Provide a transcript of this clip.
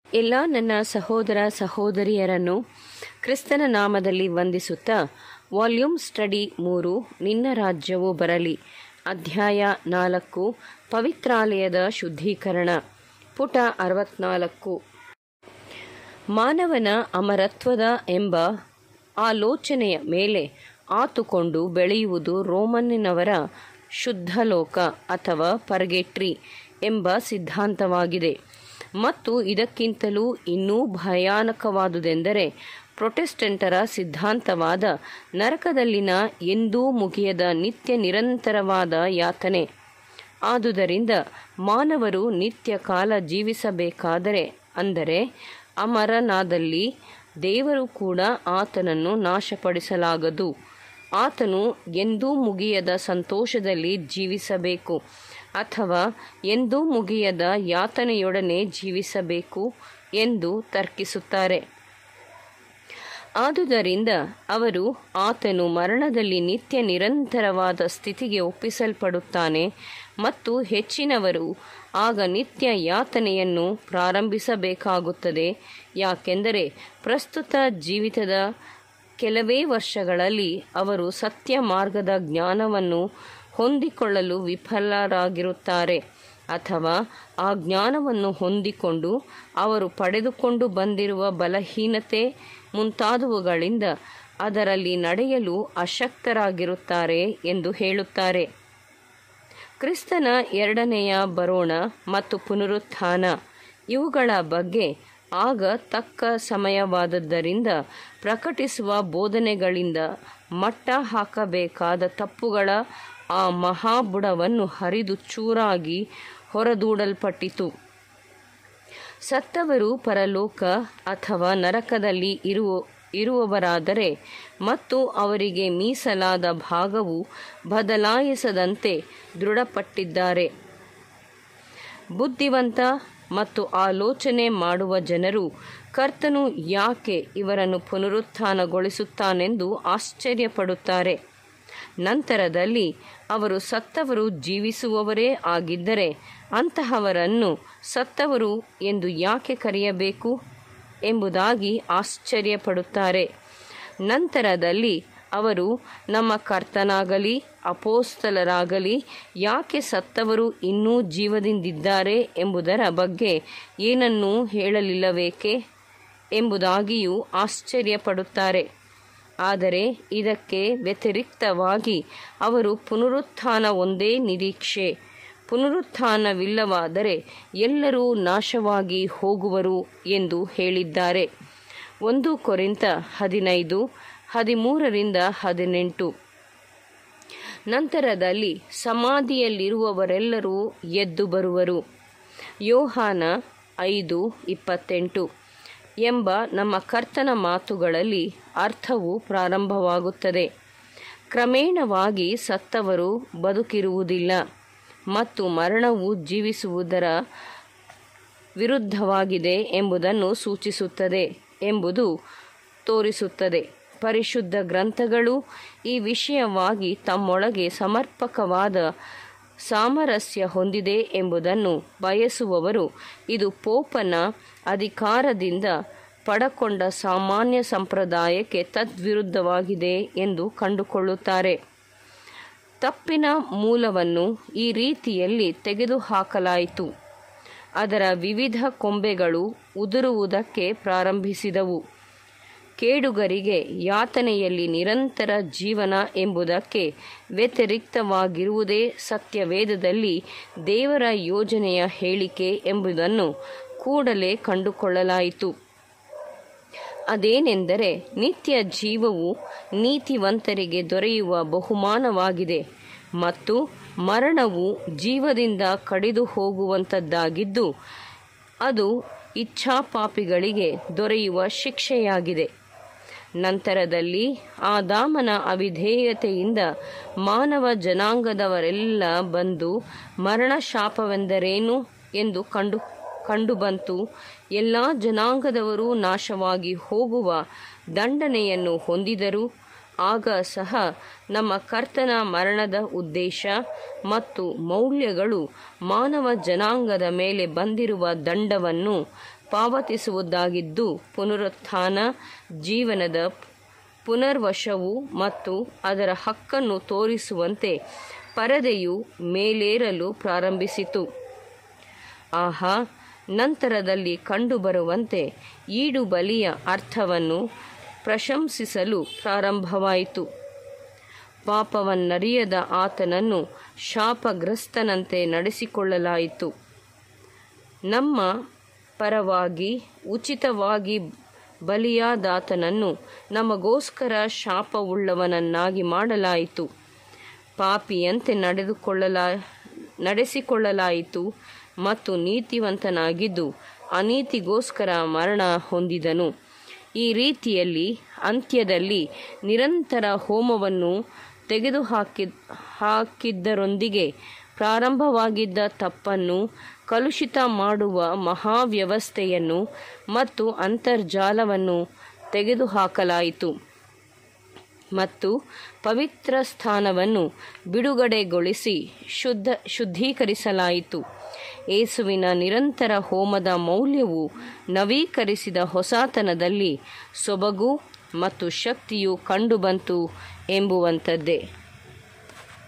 ಎಲ್ಲ ನನ್ನ ಸಹೋದರ ಸಹೋದರಿಯರನ್ನು ಕ್ರಿಸ್ತನ ನಾಮದಲ್ಲಿ ವಂದಿಸುತ್ತಾ ವಾಲ್ಯೂಮ್ ಸ್ಟಡಿ ಮೂರು ನಿನ್ನ ರಾಜ್ಯವು ಬರಲಿ ಅಧ್ಯಾಯ ನಾಲ್ಕು ಪವಿತ್ರಾಲಯದ ಶುದ್ಧೀಕರಣ ಪುಟ ಅರವತ್ನಾಲ್ಕು ಮಾನವನ ಅಮರತ್ವದ ಎಂಬ ಆಲೋಚನೆಯ ಮೇಲೆ ಆತುಕೊಂಡು ಬೆಳೆಯುವುದು ರೋಮನ್ನಿನವರ ಶುದ್ಧ ಲೋಕ ಅಥವಾ ಪರ್ಗೆಟ್ರಿ ಎಂಬ ಸಿದ್ಧಾಂತವಾಗಿದೆ ಮತ್ತು ಇದಕ್ಕಿಂತಲೂ ಇನ್ನೂ ಭಯಾನಕವಾದುದೆಂದರೆ ಪ್ರೊಟೆಸ್ಟೆಂಟರ ಸಿದ್ಧಾಂತವಾದ ನರಕದಲ್ಲಿನ ಎಂದೂ ಮುಗಿಯದ ನಿತ್ಯ ನಿರಂತರವಾದ ಯಾತನೆ ಆದುದರಿಂದ ಮಾನವರು ನಿತ್ಯ ಕಾಲ ಜೀವಿಸಬೇಕಾದರೆ ಅಂದರೆ ಅಮರನಾದಲ್ಲಿ ದೇವರು ಕೂಡ ಆತನನ್ನು ನಾಶಪಡಿಸಲಾಗದು ಆತನು ಎಂದೂ ಮುಗಿಯದ ಸಂತೋಷದಲ್ಲಿ ಜೀವಿಸಬೇಕು ಅಥವಾ ಎಂದೂ ಮುಗಿಯದ ಯಾತನೆಯೊಡನೆ ಜೀವಿಸಬೇಕು ಎಂದು ತರ್ಕಿಸುತ್ತಾರೆ ಆದುದರಿಂದ ಅವರು ಆತನು ಮರಣದಲ್ಲಿ ನಿತ್ಯ ನಿರಂತರವಾದ ಸ್ಥಿತಿಗೆ ಒಪ್ಪಿಸಲ್ಪಡುತ್ತಾನೆ ಮತ್ತು ಹೆಚ್ಚಿನವರು ಆಗ ನಿತ್ಯ ಯಾತನೆಯನ್ನು ಪ್ರಾರಂಭಿಸಬೇಕಾಗುತ್ತದೆ ಯಾಕೆಂದರೆ ಪ್ರಸ್ತುತ ಜೀವಿತದ ಕೆಲವೇ ವರ್ಷಗಳಲ್ಲಿ ಅವರು ಸತ್ಯ ಮಾರ್ಗದ ಜ್ಞಾನವನ್ನು ಹೊಂದಿಕೊಳ್ಳಲು ವಿಫಲರಾಗಿರುತ್ತಾರೆ ಅಥವಾ ಆ ಜ್ಞಾನವನ್ನು ಹೊಂದಿಕೊಂಡು ಅವರು ಪಡೆದುಕೊಂಡು ಬಂದಿರುವ ಬಲಹೀನತೆ ಮುಂತಾದವುಗಳಿಂದ ಅದರಲ್ಲಿ ನಡೆಯಲು ಅಶಕ್ತರಾಗಿರುತ್ತಾರೆ ಎಂದು ಹೇಳುತ್ತಾರೆ ಕ್ರಿಸ್ತನ ಎರಡನೆಯ ಬರೋಣ ಮತ್ತು ಪುನರುತ್ಥಾನ ಇವುಗಳ ಬಗ್ಗೆ ಆಗ ತಕ್ಕ ಸಮಯವಾದದ್ದರಿಂದ ಪ್ರಕಟಿಸುವ ಬೋಧನೆಗಳಿಂದ ಮಟ್ಟ ಹಾಕಬೇಕಾದ ತಪ್ಪುಗಳ ಆ ಮಹಾಬುಡವನ್ನು ಹರಿದು ಚೂರಾಗಿ ಹೊರದೂಡಲ್ಪಟ್ಟಿತು ಸತ್ತವರು ಪರಲೋಕ ಅಥವಾ ನರಕದಲ್ಲಿ ಇರುವ ಇರುವವರಾದರೆ ಮತ್ತು ಅವರಿಗೆ ಮೀಸಲಾದ ಭಾಗವು ಬದಲಾಯಿಸದಂತೆ ದೃಢಪಟ್ಟಿದ್ದಾರೆ ಬುದ್ಧಿವಂತ ಮತ್ತು ಆಲೋಚನೆ ಮಾಡುವ ಜನರು ಕರ್ತನು ಯಾಕೆ ಇವರನ್ನು ಪುನರುತ್ಥಾನಗೊಳಿಸುತ್ತಾನೆಂದು ಆಶ್ಚರ್ಯಪಡುತ್ತಾರೆ ನಂತರದಲ್ಲಿ ಅವರು ಸತ್ತವರು ಜೀವಿಸುವವರೇ ಆಗಿದ್ದರೆ ಅಂತಹವರನ್ನು ಸತ್ತವರು ಎಂದು ಯಾಕೆ ಕರೆಯಬೇಕು ಎಂಬುದಾಗಿ ಆಶ್ಚರ್ಯಪಡುತ್ತಾರೆ ನಂತರದಲ್ಲಿ ಅವರು ನಮ್ಮ ಕರ್ತನಾಗಲಿ ಅಪೋಸ್ತಲರಾಗಲಿ ಯಾಕೆ ಸತ್ತವರು ಇನ್ನೂ ಜೀವದಿಂದಿದ್ದಾರೆ ಎಂಬುದರ ಬಗ್ಗೆ ಏನನ್ನೂ ಹೇಳಲಿಲ್ಲವೇಕೆ ಎಂಬುದಾಗಿಯೂ ಆಶ್ಚರ್ಯಪಡುತ್ತಾರೆ ಆದರೆ ಇದಕ್ಕೆ ವ್ಯತಿರಿಕ್ತವಾಗಿ ಅವರು ಪುನರುತ್ಥಾನ ಒಂದೇ ನಿರೀಕ್ಷೆ ಪುನರುತ್ಥಾನವಿಲ್ಲವಾದರೆ ಎಲ್ಲರೂ ನಾಶವಾಗಿ ಹೋಗುವರು ಎಂದು ಹೇಳಿದ್ದಾರೆ ಒಂದು ಕೊರಿಂತ ಹದಿನೈದು ಹದಿಮೂರರಿಂದ ಹದಿನೆಂಟು ನಂತರದಲ್ಲಿ ಸಮಾಧಿಯಲ್ಲಿರುವವರೆಲ್ಲರೂ ಎದ್ದು ಬರುವರು ಯೋಹಾನ ಐದು ಇಪ್ಪತ್ತೆಂಟು ಎಂಬ ನಮ್ಮ ಕರ್ತನ ಮಾತುಗಳಲ್ಲಿ ಅರ್ಥವು ಪ್ರಾರಂಭವಾಗುತ್ತದೆ ಕ್ರಮೇಣವಾಗಿ ಸತ್ತವರು ಬದುಕಿರುವುದಿಲ್ಲ ಮತ್ತು ಮರಣವು ಜೀವಿಸುವುದರ ವಿರುದ್ಧವಾಗಿದೆ ಎಂಬುದನ್ನು ಸೂಚಿಸುತ್ತದೆ ಎಂಬುದು ತೋರಿಸುತ್ತದೆ ಪರಿಶುದ್ಧ ಗ್ರಂಥಗಳು ಈ ವಿಷಯವಾಗಿ ತಮ್ಮೊಳಗೆ ಸಮರ್ಪಕವಾದ ಸಾಮರಸ್ಯ ಹೊಂದಿದೆ ಎಂಬುದನ್ನು ಬಯಸುವವರು ಇದು ಪೋಪನ ಅಧಿಕಾರದಿಂದ ಪಡಕೊಂಡ ಸಾಮಾನ್ಯ ಸಂಪ್ರದಾಯಕ್ಕೆ ತದ್ವಿರುದ್ಧವಾಗಿದೆ ಎಂದು ಕಂಡುಕೊಳ್ಳುತ್ತಾರೆ ತಪ್ಪಿನ ಮೂಲವನ್ನು ಈ ರೀತಿಯಲ್ಲಿ ತೆಗೆದುಹಾಕಲಾಯಿತು ಅದರ ವಿವಿಧ ಕೊಂಬೆಗಳು ಉದುರುವುದಕ್ಕೆ ಪ್ರಾರಂಭಿಸಿದವು ಕೇಡುಗರಿಗೆ ಯಾತನೆಯಲ್ಲಿ ನಿರಂತರ ಜೀವನ ಎಂಬುದಕ್ಕೆ ವ್ಯತಿರಿಕ್ತವಾಗಿರುವುದೇ ಸತ್ಯವೇದದಲ್ಲಿ ದೇವರ ಯೋಜನೆಯ ಹೇಳಿಕೆ ಎಂಬುದನ್ನು ಕೂಡಲೇ ಕಂಡುಕೊಳ್ಳಲಾಯಿತು ಅದೇನೆಂದರೆ ನಿತ್ಯ ಜೀವವು ನೀತಿವಂತರಿಗೆ ದೊರೆಯುವ ಬಹುಮಾನವಾಗಿದೆ ಮತ್ತು ಮರಣವು ಜೀವದಿಂದ ಕಡಿದು ಹೋಗುವಂಥದ್ದಾಗಿದ್ದು ಅದು ಇಚ್ಛಾಪಾಪಿಗಳಿಗೆ ದೊರೆಯುವ ಶಿಕ್ಷೆಯಾಗಿದೆ ನಂತರದಲ್ಲಿ ಆದಾಮನ ಅವಿಧೇಯತೆಯಿಂದ ಮಾನವ ಜನಾಂಗದವರೆಲ್ಲ ಬಂದು ಮರಣ ಶಾಪವೆಂದರೇನು ಎಂದು ಕಂಡು ಕಂಡುಬಂತು ಎಲ್ಲ ಜನಾಂಗದವರು ನಾಶವಾಗಿ ಹೋಗುವ ದಂಡನೆಯನ್ನು ಹೊಂದಿದರು ಆಗ ಸಹ ನಮ್ಮ ಕರ್ತನ ಮರಣದ ಉದ್ದೇಶ ಮತ್ತು ಮೌಲ್ಯಗಳು ಮಾನವ ಜನಾಂಗದ ಮೇಲೆ ಬಂದಿರುವ ದಂಡವನ್ನು ಪಾವತಿಸುವುದಾಗಿದ್ದು ಪುನರುತ್ಥಾನ ಜೀವನದ ಪುನರ್ವಶವು ಮತ್ತು ಅದರ ಹಕ್ಕನ್ನು ತೋರಿಸುವಂತೆ ಪರದೆಯು ಮೇಲೇರಲು ಪ್ರಾರಂಭಿಸಿತು ಆಹಾ ನಂತರದಲ್ಲಿ ಕಂಡುಬರುವಂತೆ ಈಡು ಬಲಿಯ ಅರ್ಥವನ್ನು ಪ್ರಶಂಸಿಸಲು ಪ್ರಾರಂಭವಾಯಿತು ಪಾಪವನ್ನರಿಯದ ಆತನನ್ನು ಶಾಪಗ್ರಸ್ತನಂತೆ ನಡೆಸಿಕೊಳ್ಳಲಾಯಿತು ನಮ್ಮ ಪರವಾಗಿ ಉಚಿತವಾಗಿ ಬಲಿಯಾದಾತನನ್ನು ನಮಗೋಸ್ಕರ ಶಾಪವುಳ್ಳವನನ್ನಾಗಿ ಮಾಡಲಾಯಿತು ಪಾಪಿಯಂತೆ ನಡೆದುಕೊಳ್ಳಲಾ ನಡೆಸಿಕೊಳ್ಳಲಾಯಿತು ಮತ್ತು ನೀತಿವಂತನಾಗಿದ್ದು ಅನೀತಿಗೋಸ್ಕರ ಮರಣ ಹೊಂದಿದನು ಈ ರೀತಿಯಲ್ಲಿ ಅಂತ್ಯದಲ್ಲಿ ನಿರಂತರ ಹೋಮವನ್ನು ತೆಗೆದುಹಾಕಿ ಹಾಕಿದ್ದರೊಂದಿಗೆ ಪ್ರಾರಂಭವಾಗಿದ್ದ ತಪ್ಪನ್ನು ಕಲುಷಿತ ಮಾಡುವ ಮಹಾವ್ಯವಸ್ಥೆಯನ್ನು ಮತ್ತು ಅಂತರ್ಜಾಲವನ್ನು ತೆಗೆದುಹಾಕಲಾಯಿತು ಮತ್ತು ಪವಿತ್ರ ಸ್ಥಾನವನ್ನು ಬಿಡುಗಡೆಗೊಳಿಸಿ ಶುದ್ಧ ಶುದ್ಧೀಕರಿಸಲಾಯಿತು ಏಸುವಿನ ನಿರಂತರ ಹೋಮದ ಮೌಲ್ಯವು ನವೀಕರಿಸಿದ ಹೊಸತನದಲ್ಲಿ ಸೊಬಗು ಮತ್ತು ಶಕ್ತಿಯು ಕಂಡುಬಂತು ಎಂಬುವಂಥದ್ದೇ